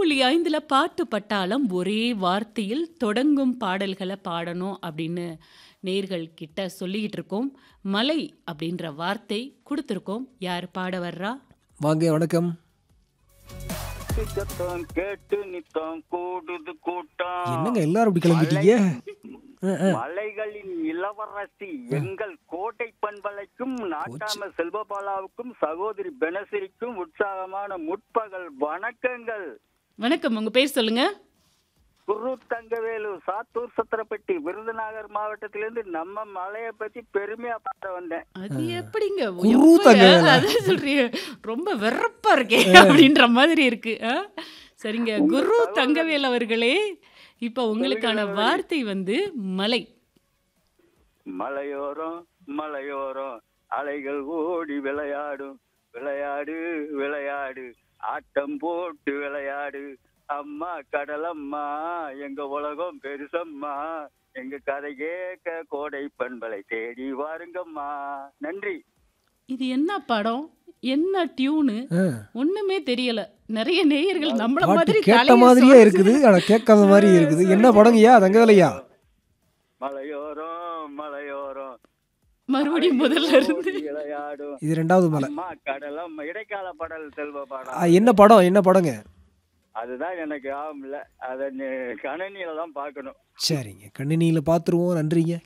புள்ளி ஐந்துல பாட்டு பட்டாளம் ஒரே வார்த்தையில் தொடங்கும் பாடல்களை பாடணும் அப்படின்னு நேர்கள் கிட்ட சொல்லிக்கிட்டு இருக்கோம் மலை அப்படின்ற வார்த்தை கொடுத்துருக்கோம் யார் பாட வர்றா வாங்க வணக்கம் சத்தம் கேட்டு நித்தம் கூடுது கூட்டம் என்னங்க எல்லாரும் இப்படி கிளம்பிட்டீங்க மலைகளின் இளவரசி எங்கள் கோட்டை பண்பலைக்கும் நாட்டாம செல்வபாலாவுக்கும் சகோதரி பெனசிரிக்கும் உற்சாகமான முற்பகல் வணக்கங்கள் வணக்கம் உங்க பேர் சொல்லுங்க குரு தங்கவேலு சாத்தூர் சத்திரப்பட்டி விருதுநகர் மாவட்டத்திலிருந்து நம்ம மலையை பத்தி பெருமையா பாட வந்தேன் அது எப்படிங்க குரு எப்ப- தங்கவேலா? அதான் சொல்றீங்க ரொம்ப வெறுப்பா இருக்கே அப்படின்ற மாதிரி இருக்கு ஆ? சரிங்க குரு தங்கவேல் அவர்களே இப்ப உங்களுக்கான வார்த்தை வந்து மலை மலையோரம் மலையோரம் அலைகள் ஓடி விளையாடும் விளையாடு விளையாடு ஆட்டம் போட்டு விளையாடு அம்மா கடலம்மா எங்க உலகம் பெருசம்மா எங்க கதை கேட்க கோடை பண்பலை தேடி வாருங்கம்மா நன்றி இது என்ன படம் என்ன டியூனு ஒண்ணுமே தெரியல நிறைய நேயர்கள் நம்மள பாட்டு மாதிரி கேட்ட தலையை மாதிரியே சொரிஞ்சு- இருக்குது ஆனா கேட்காத மாதிரி இருக்குது என்ன படங்கய்யா தங்கவேலையா மலையோரம் மலையோரம் மறுபடியும் முதல்ல இருந்து ஓடி விளையாடும் இது ரெண்டாவது மலை அம்மா கடலம் இடைக்கால பாடல் செல்வ ஆ, பாடம் என்ன படம் என்ன படங்க அதுதான் எனக்கு ஆகும் இல்ல அத நீ கணினியில தான் பார்க்கணும் சரிங்க கணினியில பாத்துருவோம் நன்றிங்க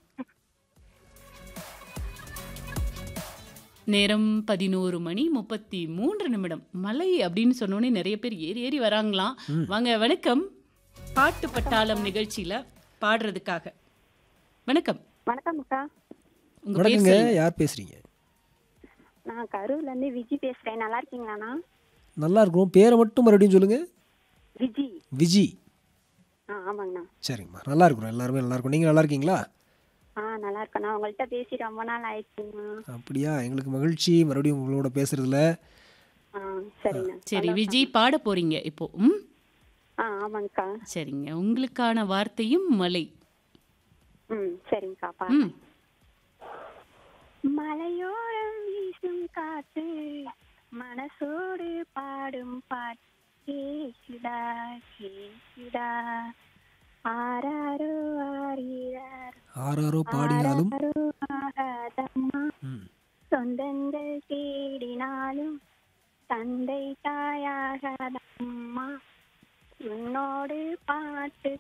நேரம் பதினோரு மணி முப்பத்தி மூன்று நிமிடம் மலை அப்படின்னு சொன்னோடனே நிறைய பேர் ஏறி ஏறி வராங்களாம் வாங்க வணக்கம் பாட்டு பட்டாளம் நிகழ்ச்சியில பாடுறதுக்காக வணக்கம் வணக்கம் அக்கா உங்க பேர் வணக்கங்க சொல்லுங்க. யார் பேசுறீங்க நான் கரூர்ல இருந்து விஜி பேசுறேன் நல்லா இருக்கீங்களாண்ணா நல்லா இருக்கிறோம் பேரை மட்டும் மறுபடியும் சொல்லுங்க விஜி விஜி ஆ ஆமாங்கண்ணா சரிங்கம்மா நல்லா இருக்கிறோம் எல்லாருமே நல்லா இருக்கும் நீங்க நல்லா இருக்கீங்களா ஆ நல்லா இருக்கேண்ணா உங்கள்கிட்ட பேசி ரொம்ப நாள் ஆயிடுச்சுங்கண்ணா அப்படியா எங்களுக்கு மகிழ்ச்சி மறுபடியும் உங்களோட பேசுறதுல ஆ சரிண்ணா சரி விஜய் பாட போறீங்க இப்போ ம் ஆ ஆமாங்கக்கா சரிங்க உங்களுக்கான வார்த்தையும் மலை ம் சரிங்கக்கா பா ம் மலையோரம் வீசும் காத்து மனசோடு பாடும் பாட்டு கேக்குதா கேக்குதா ஆராரோ ஆரீரார் ஆறாரோ பாடினாலும் ஆராரோ ஆகாதம்மா ம். சொந்தங்கள் தேடினாலும் தந்தை தாயாகாதம்மா உன்னோடு பாட்டு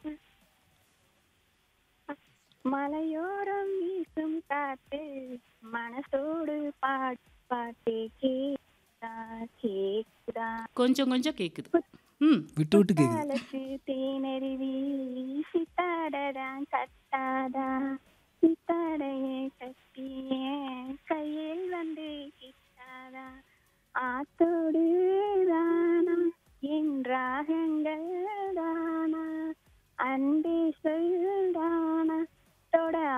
மலையோரம் வீசும் காத்து மனசோடு பாட்டு பாட்டு கேக்குதா கேக்குதா கொஞ்சம் கொஞ்சம் கேக்குது ம் விட்டு விட்டு கேக்குது காலத்து தேனருவி சித்தாடதான் கட்டாதா சித்தாடையை கட்டிய கையில் வந்து கிட்டாதா ஆத்தோடு தானா என் ராகங்கள் தானா அன்பே சொல் தானா தொட